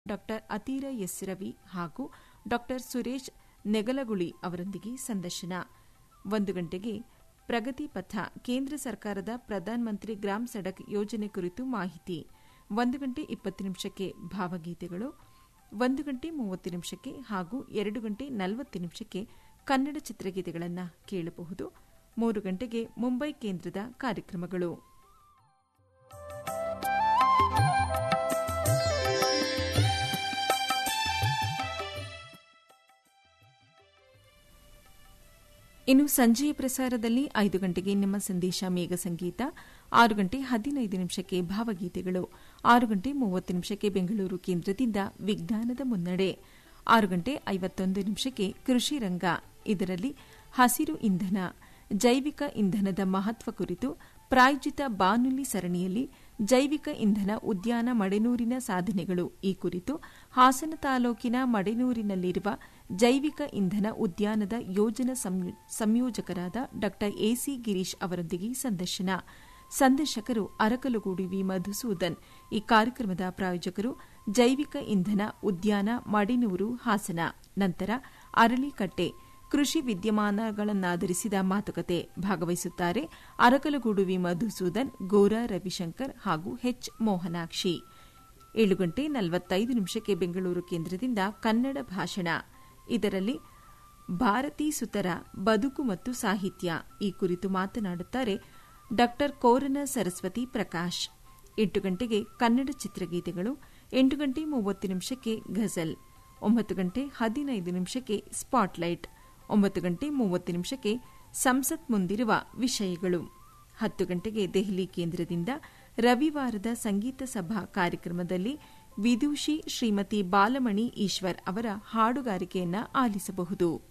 doctor ಅತೀರ S Ravi ಹಾಗೂ doctor Suresh ನೆಗಲಗುಳಿ ಅವರೊಂದಿಗೆ ಸಂದರ್ಶನ ಒಂದು ಗಂಟೆಗೆ ಪ್ರಗತಿ ಪಥ ಕೇಂದ್ರ ಸರ್ಕಾರದ ಪ್ರಧಾನ ಮಂತ್ರಿ ಗ್ರಾಮ್ ಸಡಕ್ ಯೋಜನೆ ಕುರಿತು ಮಾಹಿತಿ ಒಂದು ಗಂಟೆ ಇಪ್ಪತ್ತು ನಿಮಿಷಕ್ಕೆ ಭಾವಗೀತೆಗಳು ಒಂದು ಗಂಟೆ ಮೂವತ್ತು ನಿಮಿಷಕ್ಕೆ ಹಾಗೂ ಎರಡು ಗಂಟೆ ನಲವತ್ತು ನಿಮಿಷಕ್ಕೆ ಕನ್ನಡ ಚಿತ್ರಗೀತೆಗಳನ್ನು ಕೇಳಬಹುದು ಮೂರು ಗಂಟೆಗೆ ಮುಂಬೈ ಕೇಂದ್ರದ ಕಾರ್ಯಕ್ರಮಗಳು ಇನ್ನು ಸಂಜೆಯ ಪ್ರಸಾರದಲ್ಲಿ ಐದು ಗಂಟೆಗೆ ನಿಮ್ಮ ಸಂದೇಶ ಮೇಘ ಸಂಗೀತ ಆರು ಗಂಟೆ ಹದಿನೈದು ನಿಮಿಷಕ್ಕೆ ಭಾವಗೀತೆಗಳು ಆರು ಗಂಟೆ ಮೂವತ್ತು ನಿಮಿಷಕ್ಕೆ ಬೆಂಗಳೂರು ಕೇಂದ್ರದಿಂದ ವಿಜ್ಞಾನದ ಮುನ್ನಡೆ ಆರು ಗಂಟೆ ಐವತ್ತೊಂದು ನಿಮಿಷಕ್ಕೆ ಕೃಷಿ ರಂಗ ಇದರಲ್ಲಿ ಹಸಿರು ಇಂಧನ ಜೈವಿಕ ಇಂಧನದ ಮಹತ್ವ ಕುರಿತು ಪ್ರಾಯೋಜಿತ ಬಾನುಲಿ ಸರಣಿಯಲ್ಲಿ ಜೈವಿಕ ಇಂಧನ ಉದ್ಯಾನ ಮಡೆನೂರಿನ ಸಾಧನೆಗಳು ಈ ಕುರಿತು ಹಾಸನ ತಾಲೂಕಿನ ಮಡೆನೂರಿನಲ್ಲಿರುವ ಜೈವಿಕ ಇಂಧನ ಉದ್ಯಾನದ ಯೋಜನಾ ಸಂಯೋಜಕರಾದ ಡಾ ಎಸಿ ಗಿರೀಶ್ ಅವರೊಂದಿಗೆ ಸಂದರ್ಶನ ಸಂದರ್ಶಕರು ಅರಕಲಗೂಡಿ ವಿ ಮಧುಸೂದನ್ ಈ ಕಾರ್ಯಕ್ರಮದ ಪ್ರಾಯೋಜಕರು ಜೈವಿಕ ಇಂಧನ ಉದ್ಯಾನ ಮಡಿನೂರು ಹಾಸನ ನಂತರ ಅರಳಿಕಟ್ಟೆ ಕೃಷಿ ವಿದ್ಯಮಾನಗಳನ್ನಾಧರಿಸಿದ ಮಾತುಕತೆ ಭಾಗವಹಿಸುತ್ತಾರೆ ಅರಕಲಗೂಡು ವಿ ಮಧುಸೂದನ್ ಗೋರಾ ರವಿಶಂಕರ್ ಹಾಗೂ ಎಚ್ ಮೋಹನಾಕ್ಷಿ ಏಳು ಗಂಟೆ ನಲವತ್ತೈದು ನಿಮಿಷಕ್ಕೆ ಬೆಂಗಳೂರು ಕೇಂದ್ರದಿಂದ ಕನ್ನಡ ಭಾಷಣ ಇದರಲ್ಲಿ ಭಾರತೀ ಸುತರ ಬದುಕು ಮತ್ತು ಸಾಹಿತ್ಯ ಈ ಕುರಿತು ಮಾತನಾಡುತ್ತಾರೆ ಡಾ ಕೋರನ ಸರಸ್ವತಿ ಪ್ರಕಾಶ್ ಎಂಟು ಗಂಟೆಗೆ ಕನ್ನಡ ಚಿತ್ರಗೀತೆಗಳು ಎಂಟು ಗಂಟೆ ಮೂವತ್ತು ನಿಮಿಷಕ್ಕೆ ಘಜಲ್ ಒಂಬತ್ತು ಗಂಟೆ ಹದಿನೈದು ನಿಮಿಷಕ್ಕೆ ಸ್ಪಾಟ್ಲೈಟ್ ಒಂಬತ್ತು ಗಂಟೆ ಮೂವತ್ತು ನಿಮಿಷಕ್ಕೆ ಸಂಸತ್ ಮುಂದಿರುವ ವಿಷಯಗಳು ಹತ್ತು ಗಂಟೆಗೆ ದೆಹಲಿ ಕೇಂದ್ರದಿಂದ ರವಿವಾರದ ಸಂಗೀತ ಸಭಾ ಕಾರ್ಯಕ್ರಮದಲ್ಲಿ ವಿದೂಷಿ ಶ್ರೀಮತಿ ಬಾಲಮಣಿ ಈಶ್ವರ್ ಅವರ ಹಾಡುಗಾರಿಕೆಯನ್ನು ಆಲಿಸಬಹುದು